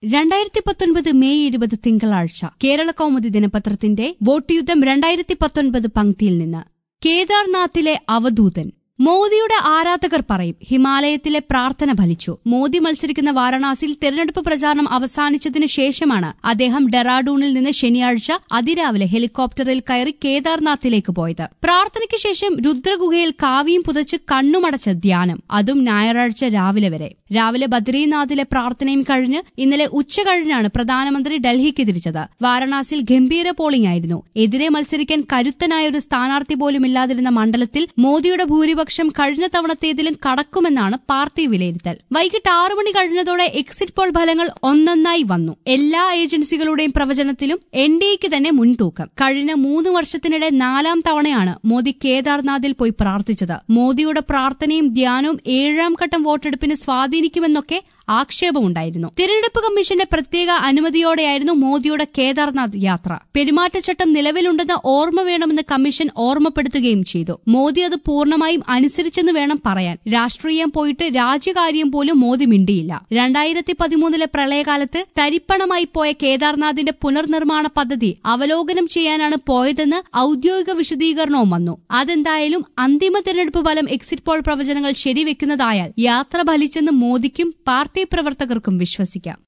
രണ്ടായിരത്തി പത്തൊൻപത് മെയ് ഇരുപത് തിങ്കളാഴ്ച കേരള കൗമുദി ദിനപത്രത്തിന്റെ വോട്ട് യുദ്ധം രണ്ടായിരത്തി പത്തൊൻപത് പങ്ക്തിയിൽ നിന്ന് കേദാർനാഥിലെ അവധൂതൻ മോദിയുടെ ആരാധകർ പറയും ഹിമാലയത്തിലെ പ്രാർത്ഥന ഫലിച്ചു മോദി മത്സരിക്കുന്ന വാരണാസിയിൽ തെരഞ്ഞെടുപ്പ് പ്രചാരണം അവസാനിച്ചതിനു ശേഷമാണ് അദ്ദേഹം ഡെറാഡൂണിൽ നിന്ന് ശനിയാഴ്ച അതിരാവിലെ ഹെലികോപ്റ്ററിൽ കയറി കേദാർനാഥിലേക്ക് പോയത് പ്രാർത്ഥനയ്ക്ക് ശേഷം രുദ്രഗുഹയിൽ കാവിയും പുതച്ച് കണ്ണുമടച്ച ധ്യാനം അതും ഞായറാഴ്ച രാവിലെ വരെ രാവിലെ ബദ്രീനാഥിലെ പ്രാർത്ഥനയും കഴിഞ്ഞ് ഇന്നലെ ഉച്ച കഴിഞ്ഞാണ് പ്രധാനമന്ത്രി ഡൽഹിക്ക് തിരിച്ചത് വാരണാസിയിൽ ഗംഭീര പോളിംഗ് ആയിരുന്നു എതിരെ മത്സരിക്കാൻ കരുത്തനായ ഒരു സ്ഥാനാർത്ഥി പോലും ഇല്ലാതിരുന്ന മണ്ഡലത്തിൽ മോദിയുടെ ഭൂരിപക്ഷം കഴിഞ്ഞ തവണത്തേതിലും കടക്കുമെന്നാണ് പാർട്ടി വിലയിരുത്തൽ വൈകിട്ട് ആറു മണി കഴിഞ്ഞതോടെ എക്സിറ്റ് പോൾ ഫലങ്ങൾ ഒന്നൊന്നായി വന്നു എല്ലാ ഏജൻസികളുടെയും പ്രവചനത്തിലും എൻ ഡി എക്ക് തന്നെ മുൻതൂക്കം കഴിഞ്ഞ മൂന്ന് വർഷത്തിനിടെ നാലാം തവണയാണ് മോദി കേദാർനാഥിൽ പോയി പ്രാർത്ഥിച്ചത് മോദിയുടെ പ്രാർത്ഥനയും ധ്യാനവും ഏഴാം ഘട്ടം വോട്ടെടുപ്പിന് സ്വാധീനിക്കുമെന്നൊക്കെ ആക്ഷേപമുണ്ടായിരുന്നു തിരഞ്ഞെടുപ്പ് കമ്മീഷന്റെ പ്രത്യേക അനുമതിയോടെയായിരുന്നു മോദിയുടെ കേദാർനാഥ് യാത്ര പെരുമാറ്റച്ചട്ടം നിലവിലുണ്ടെന്ന് ഓർമ്മ വേണമെന്ന് കമ്മീഷൻ ഓർമ്മപ്പെടുത്തുകയും ചെയ്തു മോദി അത് പൂർണ്ണമായും അനുസരിച്ചെന്ന് വേണം പറയാൻ രാഷ്ട്രീയം പോയിട്ട് രാജ്യകാര്യം പോലും മോദി മിണ്ടിയില്ല രണ്ടായിരത്തി പതിമൂന്നിലെ പ്രളയകാലത്ത് തരിപ്പണമായി പോയ കേദാർനാഥിന്റെ പുനർനിർമ്മാണ പദ്ധതി അവലോകനം ചെയ്യാനാണ് പോയതെന്ന് ഔദ്യോഗിക വിശദീകരണവും വന്നു അതെന്തായാലും അന്തിമ തെരഞ്ഞെടുപ്പ് ഫലം എക്സിറ്റ് പോൾ പ്രവചനങ്ങൾ ശരിവെക്കുന്നതായാൽ യാത്ര ഫലിച്ചെന്ന് മോദിക്കും പാർട്ടി പ്രവർത്തകർക്കും വിശ്വസിക്കാം